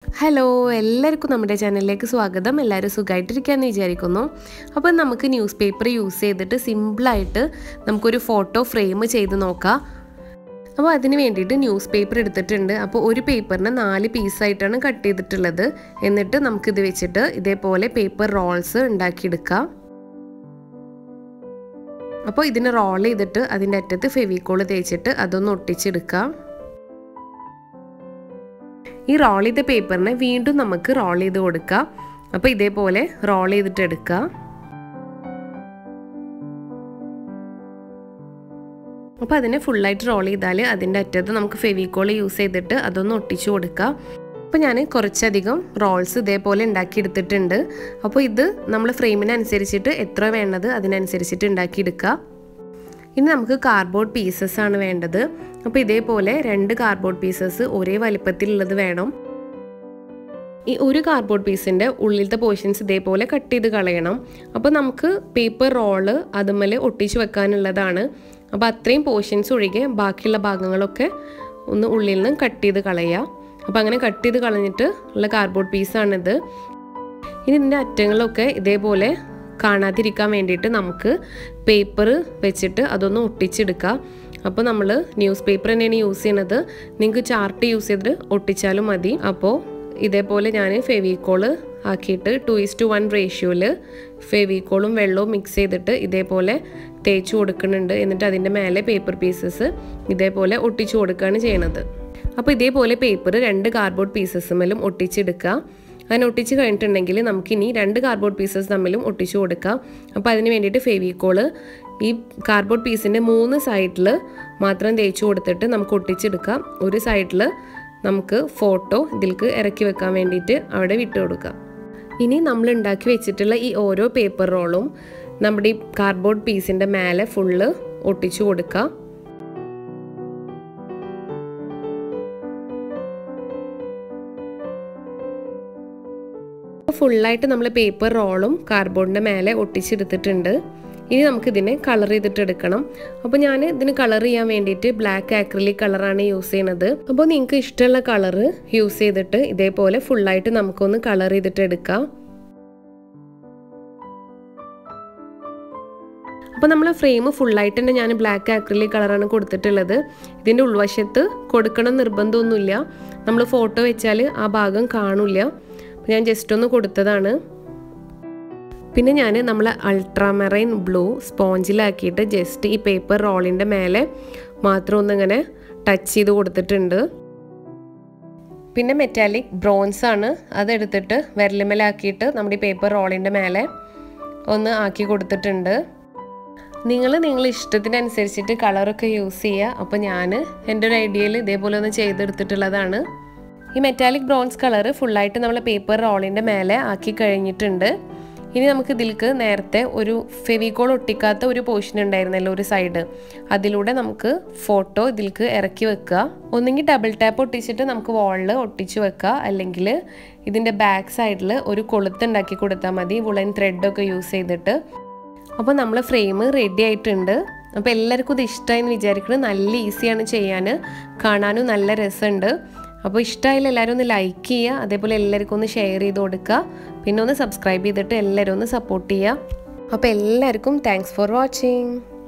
hello എല്ലാവർക്കും നമ്മുടെ ചാനലിലേക്ക് സ്വാഗതം എല്ലാവരും സുഖമായിട്ടിരിക്കാമെന്ന് വിചാരിക്കുന്നു അപ്പോൾ നമുക്ക് ന്യൂസ് പേപ്പർ യൂസ് ചെയ്തിട്ട് സിമ്പിളായിട്ട് നമുക്കൊരു ഫോട്ടോ ഫ്രെയിം ചെയ്ത് നോക്കാം അപ്പോൾ അതിന് വേണ്ടിയിട്ട് ന്യൂസ് പേപ്പർ എടുത്തിട്ടുണ്ട് അപ്പോൾ ഒരു പേപ്പറിന് നാല് പീസായിട്ടാണ് കട്ട് ചെയ്തിട്ടുള്ളത് എന്നിട്ട് നമുക്കിത് വെച്ചിട്ട് ഇതേപോലെ പേപ്പർ റോൾസ് ഉണ്ടാക്കിയെടുക്കാം അപ്പോൾ ഇതിന് റോൾ ചെയ്തിട്ട് അതിൻ്റെ അറ്റത്ത് ഫെവിക്കോൾ തേച്ചിട്ട് അതൊന്ന് ഒട്ടിച്ചെടുക്കാം ഈ റോൾ ചെയ്ത പേപ്പറിനെ വീണ്ടും നമുക്ക് റോൾ ചെയ്ത് കൊടുക്കാം അപ്പോൾ ഇതേപോലെ റോൾ ചെയ്തിട്ട് എടുക്കുക അപ്പോൾ അതിനെ ഫുള്ളായിട്ട് റോൾ ചെയ്താൽ അതിൻ്റെ അറ്റത്ത് നമുക്ക് ഫെവിക്കോൾ യൂസ് ചെയ്തിട്ട് അതൊന്ന് ഒട്ടിച്ചു കൊടുക്കാം അപ്പോൾ ഞാൻ കുറച്ചധികം റോൾസ് ഇതേപോലെ ഉണ്ടാക്കിയെടുത്തിട്ടുണ്ട് അപ്പോൾ ഇത് നമ്മൾ ഫ്രെയിമിനനുസരിച്ചിട്ട് എത്ര വേണ്ടത് അതിനനുസരിച്ചിട്ട് ഉണ്ടാക്കിയെടുക്കുക ഇനി നമുക്ക് കാർഡ്ബോർഡ് പീസസ് ആണ് വേണ്ടത് അപ്പോൾ ഇതേപോലെ രണ്ട് കാർഡ്ബോർഡ് പീസസ് ഒരേ വലിപ്പത്തിലുള്ളത് വേണം ഈ ഒരു കാർഡ്ബോർഡ് പീസിൻ്റെ ഉള്ളിലത്തെ പോർഷൻസ് ഇതേപോലെ കട്ട് ചെയ്ത് കളയണം അപ്പോൾ നമുക്ക് പേപ്പർ റോള് അതുമേൽ ഒട്ടിച്ച് വെക്കാനുള്ളതാണ് അപ്പോൾ അത്രയും പോർഷൻസ് ഒഴികെ ബാക്കിയുള്ള ഭാഗങ്ങളൊക്കെ ഒന്ന് ഉള്ളിൽ നിന്ന് കട്ട് ചെയ്ത് കളയുക അപ്പോൾ അങ്ങനെ കട്ട് ചെയ്ത് കളഞ്ഞിട്ട് ഉള്ള കാർഡ്ബോർഡ് പീസാണിത് ഇനി ഇതിൻ്റെ അറ്റങ്ങളൊക്കെ ഇതേപോലെ കാണാതിരിക്കാൻ വേണ്ടിയിട്ട് നമുക്ക് പേപ്പർ വെച്ചിട്ട് അതൊന്ന് ഒട്ടിച്ചെടുക്കാം അപ്പോൾ നമ്മൾ ന്യൂസ് പേപ്പർ തന്നെയാണ് യൂസ് ചെയ്യുന്നത് നിങ്ങൾക്ക് ചാർട്ട് യൂസ് ചെയ്തിട്ട് ഒട്ടിച്ചാലും മതി അപ്പോൾ ഇതേപോലെ ഞാൻ ഫെവിക്കോള് ആക്കിയിട്ട് ടു ഈസ് ടു വൺ റേഷ്യോയിൽ ഫെവിക്കോളും വെള്ളവും മിക്സ് ചെയ്തിട്ട് ഇതേപോലെ തേച്ച് കൊടുക്കുന്നുണ്ട് എന്നിട്ട് അതിൻ്റെ മേലെ പേപ്പർ പീസസ് ഇതേപോലെ ഒട്ടിച്ചു കൊടുക്കുകയാണ് ചെയ്യണത് അപ്പോൾ ഇതേപോലെ പേപ്പർ രണ്ട് കാർഡ്ബോർഡ് പീസസുമേലും ഒട്ടിച്ചെടുക്കുക അങ്ങനെ ഒട്ടിച്ച് കഴിഞ്ഞിട്ടുണ്ടെങ്കിൽ നമുക്കിനി രണ്ട് കാർഡ്ബോർഡ് പീസസ് തമ്മിലും ഒട്ടിച്ചു കൊടുക്കാം അപ്പോൾ അതിന് വേണ്ടിയിട്ട് ഫെവിക്കോള് ഈ കാർഡ്ബോർഡ് പീസിൻ്റെ മൂന്ന് സൈഡിൽ മാത്രം തേച്ച് കൊടുത്തിട്ട് നമുക്ക് ഒട്ടിച്ചെടുക്കാം ഒരു സൈഡിൽ നമുക്ക് ഫോട്ടോ ഇതിലേക്ക് ഇറക്കി വെക്കാൻ വേണ്ടിയിട്ട് അവിടെ വിട്ടു കൊടുക്കാം ഇനി നമ്മൾ ഉണ്ടാക്കി വെച്ചിട്ടുള്ള ഈ ഓരോ പേപ്പർ റോളും നമ്മുടെ ഈ കാർഡ്ബോർഡ് പീസിൻ്റെ മേലെ ഫുള്ള് ഒട്ടിച്ചു കൊടുക്കുക ഫുള്ളായിട്ട് നമ്മൾ പേപ്പർ റോളും കാർഡ്ബോർഡിൻ്റെ മേലെ ഒട്ടിച്ചെടുത്തിട്ടുണ്ട് ഇനി നമുക്കിതിനെ കളർ ചെയ്തിട്ട് എടുക്കണം അപ്പോൾ ഞാൻ ഇതിന് കളർ ചെയ്യാൻ വേണ്ടിയിട്ട് ബ്ലാക്ക് ആക്രിലിക് കളറാണ് യൂസ് ചെയ്യുന്നത് അപ്പോൾ നിങ്ങൾക്ക് ഇഷ്ടമുള്ള കളറ് യൂസ് ചെയ്തിട്ട് ഇതേപോലെ ഫുള്ളായിട്ട് നമുക്കൊന്ന് കളർ ചെയ്തിട്ട് എടുക്കാം അപ്പോൾ നമ്മൾ ഫ്രെയിം ഫുള്ളായിട്ട് തന്നെ ഞാൻ ബ്ലാക്ക് ആക്രിലിക് കളറാണ് കൊടുത്തിട്ടുള്ളത് ഇതിൻ്റെ ഉൾവശത്ത് കൊടുക്കണം നിർബന്ധമൊന്നുമില്ല നമ്മൾ ഫോട്ടോ വെച്ചാൽ ആ ഭാഗം കാണില്ല ഞാൻ ജസ്റ്റ് ഒന്ന് കൊടുത്തതാണ് പിന്നെ ഞാൻ നമ്മൾ അൾട്രാമെറൈൻ ബ്ലൂ സ്പോഞ്ചിലാക്കിയിട്ട് ജസ്റ്റ് ഈ പേപ്പർ റോളിൻ്റെ മേലെ മാത്രം ഒന്നിങ്ങനെ ടച്ച് ചെയ്ത് കൊടുത്തിട്ടുണ്ട് പിന്നെ മെറ്റാലിക് ബ്രോൺസ് ആണ് അതെടുത്തിട്ട് വിരലിമേലാക്കിയിട്ട് നമ്മുടെ ഈ പേപ്പർ റോളിൻ്റെ മേലെ ഒന്ന് ആക്കി കൊടുത്തിട്ടുണ്ട് നിങ്ങൾ നിങ്ങൾ ഇഷ്ടത്തിനനുസരിച്ചിട്ട് കളറൊക്കെ യൂസ് ചെയ്യുക അപ്പോൾ ഞാൻ എൻ്റെ ഒരു ഐഡിയയിൽ ഇതേപോലെ ഒന്ന് ചെയ്തെടുത്തിട്ടുള്ളതാണ് ഈ മെറ്റാലിക് ബ്രോൺസ് കളർ ഫുള്ളായിട്ട് നമ്മൾ പേപ്പർ റോളിൻ്റെ മേലെ ആക്കി കഴിഞ്ഞിട്ടുണ്ട് ഇനി നമുക്ക് ഇതിലേക്ക് നേരത്തെ ഒരു ഫെവിക്കോൾ ഒട്ടിക്കാത്ത ഒരു പോർഷൻ ഉണ്ടായിരുന്നല്ലോ ഒരു സൈഡ് അതിലൂടെ നമുക്ക് ഫോട്ടോ ഇതിലേക്ക് ഇറക്കി വെക്കുക ഒന്നെങ്കിൽ ഡബിൾ ടാപ്പ് ഒട്ടിച്ചിട്ട് നമുക്ക് വാളിൽ ഒട്ടിച്ച് വെക്കുക അല്ലെങ്കിൽ ഇതിൻ്റെ ബാക്ക് സൈഡിൽ ഒരു കൊളുത്ത് ഉണ്ടാക്കി കൊടുത്താൽ മതി വുളൻ ത്രെഡൊക്കെ യൂസ് ചെയ്തിട്ട് അപ്പോൾ നമ്മൾ ഫ്രെയിം റെഡി ആയിട്ടുണ്ട് അപ്പോൾ എല്ലാവർക്കും ഇത് ഇഷ്ടമായെന്ന് വിചാരിക്കുന്നത് നല്ല ഈസിയാണ് ചെയ്യാൻ കാണാനും നല്ല രസമുണ്ട് അപ്പോൾ ഇഷ്ടമായാലും എല്ലാവരും ഒന്ന് ലൈക്ക് ചെയ്യുക അതേപോലെ എല്ലാവർക്കും ഒന്ന് ഷെയർ ചെയ്ത് കൊടുക്കുക പിന്നെ ഒന്ന് സബ്സ്ക്രൈബ് ചെയ്തിട്ട് എല്ലാവരും ഒന്ന് സപ്പോർട്ട് ചെയ്യുക അപ്പോൾ എല്ലാവർക്കും താങ്ക്സ് ഫോർ വാച്ചിങ്